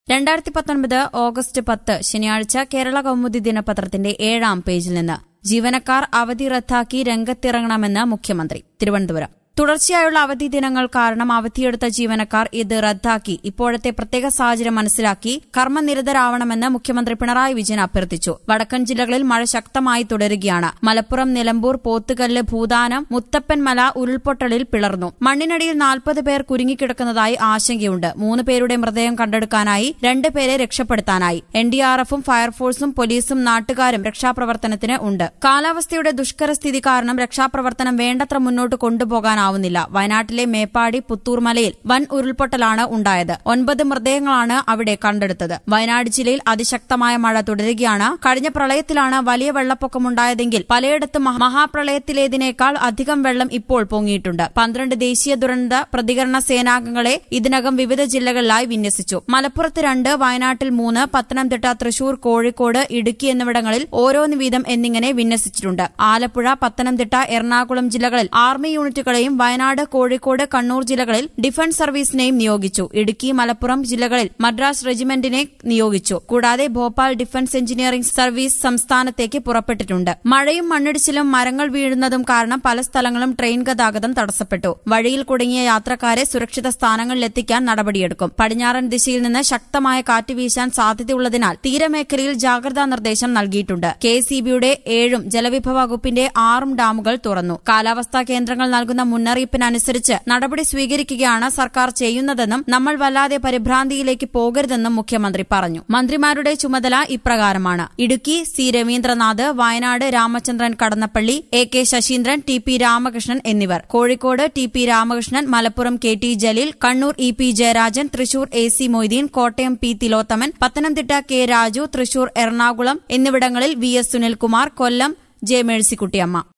രണ്ടായിരത്തി പത്തൊൻപത് ഓഗസ്റ്റ് പത്ത് ശനിയാഴ്ച കേരള കൗമുദി ദിനപത്രത്തിന്റെ ഏഴാം പേജിൽ നിന്ന് ജീവനക്കാർ അവധി റദ്ദാക്കി രംഗത്തിറങ്ങണമെന്ന് മുഖ്യമന്ത്രി തിരുവനന്തപുരം തുടർച്ചയായുള്ള അവധി ദിനങ്ങൾ കാരണം അവധിയെടുത്ത ജീവനക്കാർ ഇത് റദ്ദാക്കി ഇപ്പോഴത്തെ പ്രത്യേക സാഹചര്യം മനസ്സിലാക്കി കർമ്മനിരതരാവണമെന്ന് മുഖ്യമന്ത്രി പിണറായി വിജയൻ അഭ്യർത്ഥിച്ചു വടക്കൻ ജില്ലകളിൽ മഴ ശക്തമായി തുടരുകയാണ് മലപ്പുറം നിലമ്പൂർ പോത്തുകല്ല് ഭൂതാനം മുത്തപ്പൻമല ഉരുൾപൊട്ടലിൽ പിളർന്നു മണ്ണിനടിയിൽ നാൽപ്പത് പേർ കുരുങ്ങിക്കിടക്കുന്നതായി ആശങ്കയുണ്ട് മൂന്ന് പേരുടെ മൃതദേഹം കണ്ടെടുക്കാനായി രണ്ട് പേരെ രക്ഷപ്പെടുത്താനായി എൻ ഡി ആർ എഫും ഫയർഫോഴ്സും പോലീസും നാട്ടുകാരും രക്ഷാപ്രവർത്തനത്തിന് ഉണ്ട് കാലാവസ്ഥയുടെ ദുഷ്കര സ്ഥിതി കാരണം രക്ഷാപ്രവർത്തനം വേണ്ടത്ര മുന്നോട്ട് കൊണ്ടുപോകാനാവുന്നില്ല വയനാട്ടിലെ മേപ്പാടി പുത്തൂർമലയിൽ വൻ ഉരുൾപൊട്ടലാണ് ഉണ്ടായത് ഒൻപത് മൃതദേഹങ്ങളാണ് അവിടെ കണ്ടെടുത്തത് വയനാട് ജില്ലയിൽ അതിശക്തമായ മഴ തുടരുകയാണ് കഴിഞ്ഞ പ്രളയത്തിലാണ് വലിയ വെള്ളപ്പൊക്കമുണ്ടായതെങ്കിൽ പലയിടത്തും മഹ- മഹാപ്രളയത്തിലേതിനേക്കാൾ അധികം വെള്ളം ഇപ്പോൾ പൊങ്ങിയിട്ടുണ്ട് പന്ത്രണ്ട് ദേശീയ ദുരന്ത പ്രതികരണ സേനാംഗങ്ങളെ ഇതിനകം വിവിധ ജില്ലകളിലായി വിന്യസിച്ചു മലപ്പുറത്ത് രണ്ട് വയനാട്ടിൽ മൂന്ന് പത്തനംതിട്ട തൃശൂർ കോഴിക്കോട് ഇടുക്കി എന്നിവിടങ്ങളിൽ ഓരോന്ന് വീതം എന്നിങ്ങനെ വിന്യസിച്ചിട്ടുണ്ട് ആലപ്പുഴ പത്തനംതിട്ട എറണാകുളം ജില്ലകളിൽ ആർമി യൂണിറ്റുകളെയും വയനാട് കോഴിക്കോട് കണ്ണൂർ ജില്ലകളിൽ ഡിഫൻസ് സർവീസിനെയും നിയോഗിച്ചു ഇടുക്കി മലപ്പുറം ജില്ലകളിൽ മദ്രാസ് റെജിമെന്റിനെ നിയോഗിച്ചു കൂടാതെ ഭോപ്പാൽ ഡിഫൻസ് എഞ്ചിനീയറിംഗ് സർവീസ് സംസ്ഥാനത്തേക്ക് പുറപ്പെട്ടിട്ടുണ്ട് മഴയും മണ്ണിടിച്ചിലും മരങ്ങൾ വീഴുന്നതും കാരണം പല സ്ഥലങ്ങളും ട്രെയിൻ ഗതാഗതം തടസ്സപ്പെട്ടു വഴിയിൽ കുടുങ്ങിയ യാത്രക്കാരെ സുരക്ഷിത സ്ഥാനങ്ങളിലെത്തിക്കാൻ നടപടിയെടുക്കും പടിഞ്ഞാറൻ ദിശയിൽ നിന്ന് ശക്തമായ കാറ്റ് വീശാൻ സാധ്യതയുള്ളതിനാൽ തീരമേഖലയിൽ ജാഗ്രതാ നിർദ്ദേശം നൽകിയിട്ടുണ്ട് കെ സിബിയുടെ ഏഴും ജലവിഭവ വകുപ്പിന്റെ ആറും ഡാമുകൾ തുറന്നു കാലാവസ്ഥാ കേന്ദ്രങ്ങൾ നൽകുന്ന മുന്നറിയിപ്പിനനുസരിച്ച് നടപടി സ്വീകരിക്കുകയാണ് സർക്കാർ ചെയ്യുന്നതെന്നും നമ്മൾ വല്ലാതെ പരിഭ്രാന്തിയിലേക്ക് പോകരുതെന്നും മുഖ്യമന്ത്രി പറഞ്ഞു മന്ത്രിമാരുടെ ചുമതല ഇപ്രകാരമാണ് Idukki C Raveendranath Wayanad Ramachandran Kadannappally A K Saseendran T P Ramakrishnan എന്നിവർ Kozhikode T P Ramakrishnan Malappuram K T Jaleel Kannur E P Jayarajan Thrissur A C Moideen Kottayam P Thilothaman Pathanamthitta K Raju Thrissur Ernakulam എന്നിവിടങ്ങളിൽ V S Sunilkumar Kollam J Mercykuttyamma